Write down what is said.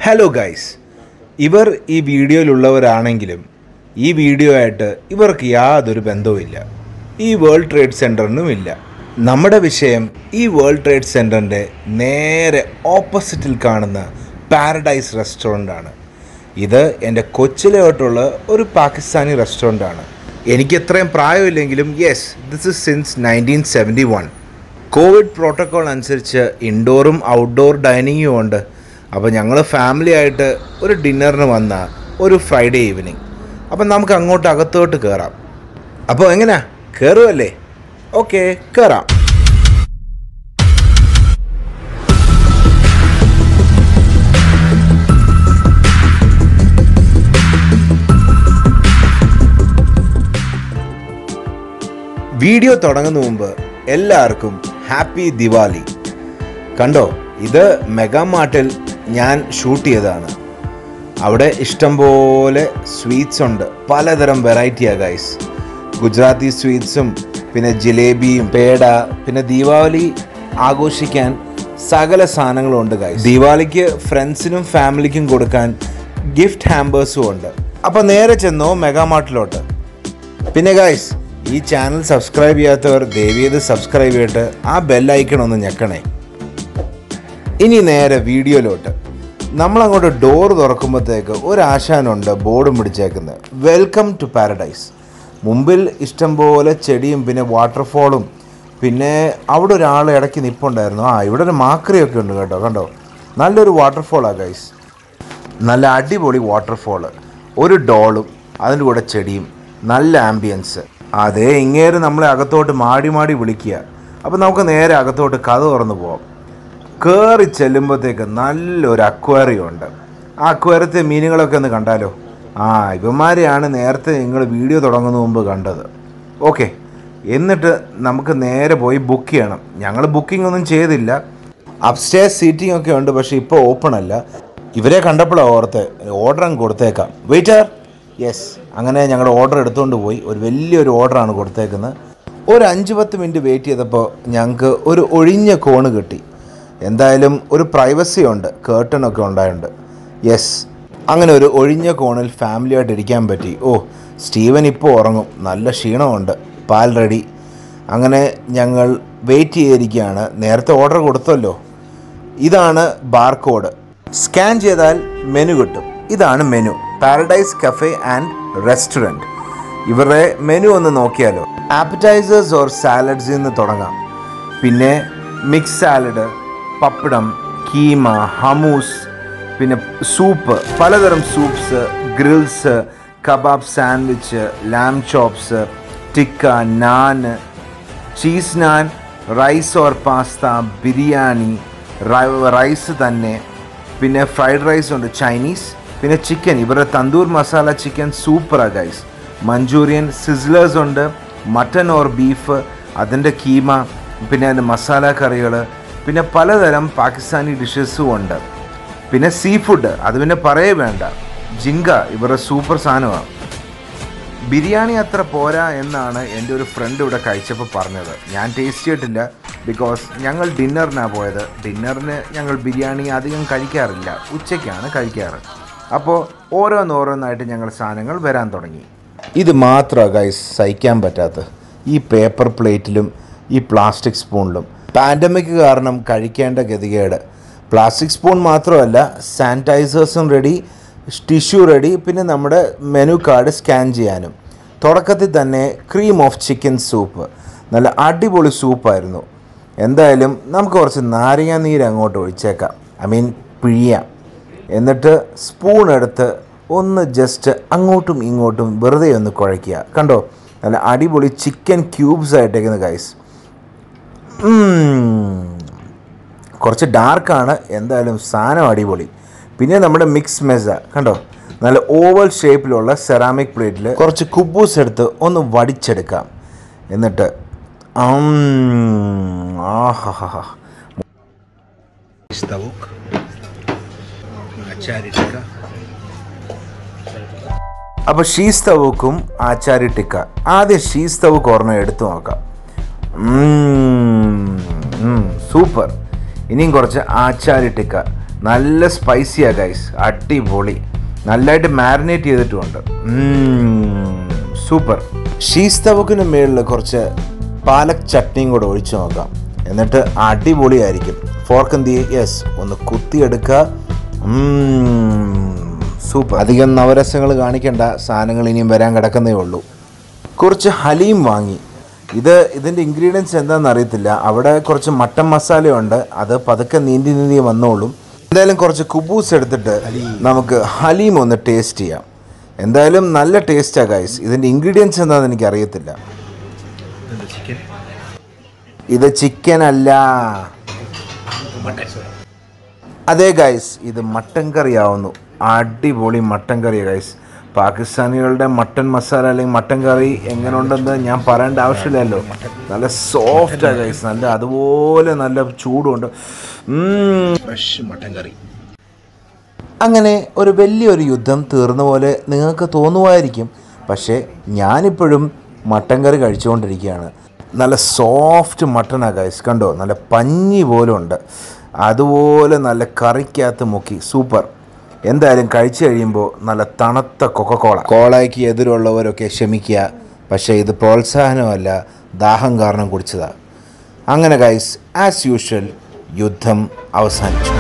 Hello guys ഇവർ ഈ വീഡിയോയിലുള്ളവരാണെങ്കിലും ഈ വീഡിയോ ആയിട്ട് ഇവർക്ക് യാതൊരു ബന്ധവുമില്ല ഈ വേൾഡ് ട്രേഡ് സെൻറ്ററിനും ഇല്ല നമ്മുടെ വിഷയം ഈ വേൾഡ് ട്രേഡ് സെൻറ്ററിൻ്റെ നേരെ ഓപ്പോസിറ്റിൽ കാണുന്ന പാരഡൈസ് റെസ്റ്റോറൻ്റ് ആണ് ഇത് എൻ്റെ കൊച്ചിലെ തൊട്ടുള്ള ഒരു പാകിസ്ഥാനി റെസ്റ്റോറൻ്റ് ആണ് എനിക്ക് എത്രയും പ്രായമില്ലെങ്കിലും yes this is since nineteen seventy one covid protocol അനുസരിച്ച് ഇൻഡോറും ഔട്ട്ഡോർ ഡൈനിങ്ങും ഉണ്ട് അപ്പോൾ ഞങ്ങൾ ഫാമിലി ആയിട്ട് ഒരു ഡിന്നറിന് വന്ന ഒരു ഫ്രൈഡേ ഈവനിങ് അപ്പം നമുക്ക് അങ്ങോട്ട് അകത്തോട്ട് കയറാം അപ്പോൾ എങ്ങനെയാ കയറുമല്ലേ ഓക്കെ കയറാം വീഡിയോ തുടങ്ങുന്ന മുമ്പ് എല്ലാവർക്കും ഹാപ്പി ദിവാലി കണ്ടോ ഇത് മെഗാമാർട്ടിൽ ഞാൻ ഷൂട്ട് ചെയ്തതാണ് അവിടെ ഇഷ്ടംപോലെ സ്വീറ്റ്സ് ഉണ്ട് പലതരം വെറൈറ്റിയാ ഗൈസ് ഗുജറാത്തി സ്വീറ്റ്സും പിന്നെ ജിലേബിയും പേട പിന്നെ ദീപാവലി ആഘോഷിക്കാൻ സകല സാധനങ്ങളും ഉണ്ട് ഗൈസ് ദീപാവലിക്ക് ഫ്രണ്ട്സിനും ഫാമിലിക്കും കൊടുക്കാൻ ഗിഫ്റ്റ് ഹാമ്പേഴ്സും ഉണ്ട് അപ്പോൾ നേരെ ചെന്നോ മെഗാമാർട്ടിലോട്ട് പിന്നെ ഗായ്സ് ഈ ചാനൽ സബ്സ്ക്രൈബ് ചെയ്യാത്തവർ ദയവേത് സബ്സ്ക്രൈബ് ചെയ്തിട്ട് ആ ബെല്ലൈക്കൺ ഒന്ന് ഞെക്കണേ ഇനി നേരെ വീഡിയോയിലോട്ട് നമ്മളങ്ങോട്ട് ഡോർ തുറക്കുമ്പോഴത്തേക്ക് ഒരു ആശാനുണ്ട് ബോർഡും പിടിച്ചേക്കുന്നത് വെൽക്കം ടു പാരഡൈസ് മുമ്പിൽ ഇഷ്ടംപോലെ ചെടിയും പിന്നെ വാട്ടർഫോളും പിന്നെ അവിടെ ഒരാൾ ഇടയ്ക്ക് നിപ്പുണ്ടായിരുന്നു ആ ഇവിടെ ഒരു മാക്രിയൊക്കെ ഉണ്ട് കേട്ടോ കണ്ടോ നല്ലൊരു വാട്ടർഫോളാണ് ഗൈസ് നല്ല അടിപൊളി വാട്ടർഫോള് ഒരു ഡോളും അതിൻ്റെ കൂടെ ചെടിയും നല്ല ആംബിയൻസ് അതേ ഇങ്ങേര് നമ്മളെ അകത്തോട്ട് മാടി മാടി വിളിക്കുക അപ്പോൾ നമുക്ക് നേരെ അകത്തോട്ട് കഥ തുറന്ന് പോവാം കയറി ചെല്ലുമ്പോഴത്തേക്ക് നല്ലൊരു അക്വേറിയം ഉണ്ട് ആ അക്വേറിയത്തെ മീനുകളൊക്കെ ഒന്ന് കണ്ടാലോ ആ ഇവന്മാരെയാണ് നേരത്തെ നിങ്ങൾ വീഡിയോ തുടങ്ങുന്ന മുമ്പ് കണ്ടത് ഓക്കെ എന്നിട്ട് നമുക്ക് നേരെ പോയി ബുക്ക് ചെയ്യണം ഞങ്ങൾ ബുക്കിംഗ് ഒന്നും ചെയ്തില്ല അപ്സ്റ്റേസ് സീറ്റിംഗ് ഒക്കെ ഉണ്ട് പക്ഷേ ഇപ്പോൾ ഓപ്പൺ അല്ല ഇവരെ കണ്ടപ്പോഴാണ് ഓർത്ത് ഓർഡർ അങ്ങ് കൊടുത്തേക്കാം വെയിറ്റർ യെസ് അങ്ങനെ ഞങ്ങൾ ഓർഡർ എടുത്തുകൊണ്ട് പോയി ഒരു വലിയൊരു ഓർഡറാണ് കൊടുത്തേക്കുന്നത് ഒരു അഞ്ച് പത്ത് മിനിറ്റ് വെയിറ്റ് ചെയ്തപ്പോൾ ഞങ്ങൾക്ക് ഒരു ഒഴിഞ്ഞ കോണ് കിട്ടി എന്തായാലും ഒരു പ്രൈവസി ഉണ്ട് കേർട്ടനൊക്കെ ഉണ്ടായിട്ടുണ്ട് യെസ് അങ്ങനെ ഒരു ഒഴിഞ്ഞ കോണിൽ ഫാമിലിയായിട്ട് ഇരിക്കാൻ പറ്റി ഓ സ്റ്റീവൻ ഇപ്പോൾ ഉറങ്ങും നല്ല ക്ഷീണമുണ്ട് പാൽ റെഡി അങ്ങനെ ഞങ്ങൾ വെയിറ്റ് ചെയ്തിരിക്കുകയാണ് നേരത്തെ ഓർഡർ കൊടുത്തല്ലോ ഇതാണ് ബാർകോഡ് സ്കാൻ ചെയ്താൽ മെനു കിട്ടും ഇതാണ് menu paradise cafe and restaurant ഇവരുടെ മെനു ഒന്ന് നോക്കിയാലോ ആപ്പറ്റൈസേഴ്സ് ഓർ സാലഡ്സിൽ നിന്ന് തുടങ്ങാം പിന്നെ mix salad pappadam keema hummus പിന്നെ സൂപ്പ് പലതരം soups grills kebab sandwich lamb chops tikka naan cheese naan rice or pasta biryani rice തന്നെ പിന്നെ ഫ്രൈഡ് റൈസ് ഉണ്ട് ചൈനീസ് പിന്നെ ചിക്കൻ ഇവരുടെ തന്തൂർ മസാല ചിക്കൻ സൂപ്പറാണ് ഗൈസ് മഞ്ചൂരിയൻ സിസ്ലേഴ്സ് ഉണ്ട് മട്ടൻ ഓർ ബീഫ് അതിൻ്റെ കീമ പിന്നെ അതിൻ്റെ മസാല കറികൾ പിന്നെ പലതരം പാകിസ്ഥാനി ഡിഷസും ഉണ്ട് പിന്നെ സീ ഫുഡ് അത് പിന്നെ പറയേ വേണ്ട ജിങ്ക ഇവരുടെ സൂപ്പർ സാധനമാണ് ബിരിയാണി അത്ര പോരാ എന്നാണ് എൻ്റെ ഒരു ഫ്രണ്ട് ഇവിടെ കഴിച്ചപ്പോൾ പറഞ്ഞത് ഞാൻ ടേസ്റ്റ് ചെയ്തിട്ടില്ല ബിക്കോസ് ഞങ്ങൾ ഡിന്നറിനാണ് പോയത് ഡിന്നറിന് ഞങ്ങൾ ബിരിയാണി അധികം കഴിക്കാറില്ല ഉച്ചയ്ക്കാണ് കഴിക്കാറ് അപ്പോൾ ഓരോന്നോരോന്നായിട്ട് ഞങ്ങൾ സാധനങ്ങൾ വരാൻ തുടങ്ങി ഇത് മാത്രമാണ് ഗൈസ് സഹിക്കാൻ പറ്റാത്ത ഈ പേപ്പർ പ്ലേറ്റിലും ഈ പ്ലാസ്റ്റിക് സ്പൂണിലും പാൻഡമിക് കാരണം കഴിക്കേണ്ട ഗതികേട് പ്ലാസ്റ്റിക് സ്പൂൺ മാത്രമല്ല സാനിറ്റൈസേഴ്സും റെഡി ടിഷ്യൂ റെഡി പിന്നെ നമ്മുടെ മെനു കാർഡ് സ്കാൻ ചെയ്യാനും തുടക്കത്തിൽ തന്നെ ക്രീം ഓഫ് ചിക്കൻ സൂപ്പ് നല്ല അടിപൊളി സൂപ്പായിരുന്നു എന്തായാലും നമുക്ക് കുറച്ച് നാരങ്ങ നീര് അങ്ങോട്ട് ഒഴിച്ചേക്കാം ഐ മീൻ പിഴിയാം എന്നിട്ട് സ്പൂൺ എടുത്ത് ഒന്ന് ജസ്റ്റ് അങ്ങോട്ടും ഇങ്ങോട്ടും വെറുതെ ഒന്ന് കുഴയ്ക്കുക കണ്ടോ നല്ല അടിപൊളി ചിക്കൻ ക്യൂബ്സ് ആയിട്ടേക്കുന്ന ഗൈസ് കുറച്ച് ഡാർക്കാണ് എന്തായാലും സാധനം അടിപൊളി പിന്നെ നമ്മുടെ മിക്സ് മെസ കണ്ടോ നല്ല ഓവൽ ഷേപ്പിലുള്ള സെറാമിക് പ്ലേറ്റിൽ കുറച്ച് കുബൂസ് എടുത്ത് ഒന്ന് വടിച്ചെടുക്കാം എന്നിട്ട് ആഹാ അപ്പോൾ ഷീസ് തവൂക്കും ആചാരി ടിക്ക ആദ്യം ഷീസ് തവൂക്ക് ഒരെണ്ണം എടുത്തു നോക്കാം സൂപ്പർ ഇനിയും കുറച്ച് ആചാരി ടിക്ക നല്ല സ്പൈസിയാ ഗൈസ് അടിപൊളി നല്ലതായിട്ട് മാരിനേറ്റ് ചെയ്തിട്ടുമുണ്ട് സൂപ്പർ ഷീസ് തവക്കിന് മേളിൽ കുറച്ച് പാലക് ചട്നിയും കൂടെ ഒഴിച്ചു നോക്കാം എന്നിട്ട് അടിപൊളിയായിരിക്കും ഫോർക്ക് എന്ത് യെസ് ഒന്ന് കുത്തിയെടുക്കുക സൂപ്പർ അധികം നവരസങ്ങൾ കാണിക്കേണ്ട സാധനങ്ങൾ ഇനിയും വരാൻ കിടക്കുന്നേ ഉള്ളൂ കുറച്ച് ഹലീം വാങ്ങി ഇത് ഇതിൻ്റെ ഇൻഗ്രീഡിയൻസ് എന്താണെന്ന് അറിയത്തില്ല അവിടെ കുറച്ച് മട്ടൻ മസാലയുണ്ട് അത് പതുക്കെ നീന്തി നീന്തി വന്നോളും എന്തായാലും കുറച്ച് കുബൂസ് എടുത്തിട്ട് നമുക്ക് ഹലീം ഒന്ന് ടേസ്റ്റ് ചെയ്യാം എന്തായാലും നല്ല ടേസ്റ്റാണ് ഗൈസ് ഇതിൻ്റെ ഇൻഗ്രീഡിയൻസ് എന്താണെന്ന് എനിക്ക് അറിയത്തില്ല ഇത് ചിക്കൻ അല്ല അതെ ഗൈസ് ഇത് മട്ടൻ കറി ആവുന്നു അടിപൊളി മട്ടൻ കറി ഗൈസ് പാകിസ്ഥാനികളുടെ മട്ടൻ മസാല അല്ലെങ്കിൽ മട്ടൻ കറി എങ്ങനെ ഉണ്ടെന്ന് ഞാൻ പറയേണ്ട ആവശ്യമില്ലല്ലോ നല്ല സോഫ്റ്റാ ഗൈസ് നല്ല അതുപോലെ നല്ല ചൂടുണ്ട് ഉം. ഫ്രഷ് മട്ടൻ കറി അങ്ങനെ ഒരു വലിയൊരു യുദ്ധം തീർന്ന പോലെ നിങ്ങൾക്ക് തോന്നുമായിരിക്കും പക്ഷേ ഞാനിപ്പോഴും മട്ടൻ കറി കഴിച്ചുകൊണ്ടിരിക്കുകയാണ് നല്ല സോഫ്റ്റ് മട്ടനാണ് ഗൈസ് കണ്ടോ നല്ല പഞ്ഞി പോലും ഉണ്ട് അതുപോലെ നല്ല കറിക്കകത്ത് മുക്കി സൂപ്പർ എന്തായാലും കഴിച്ചു കഴിയുമ്പോൾ നല്ല തണുത്ത കൊക്കക്കോള കോളയ്ക്ക് എതിരുള്ളവരൊക്കെ ക്ഷമിക്കുക പക്ഷേ ഇത് പ്രോത്സാഹനമല്ല ദാഹം കാരണം കുടിച്ചതാണ് അങ്ങനെ ഗൈസ് ആസ് യൂഷ്വൽ യുദ്ധം അവസാനിച്ചു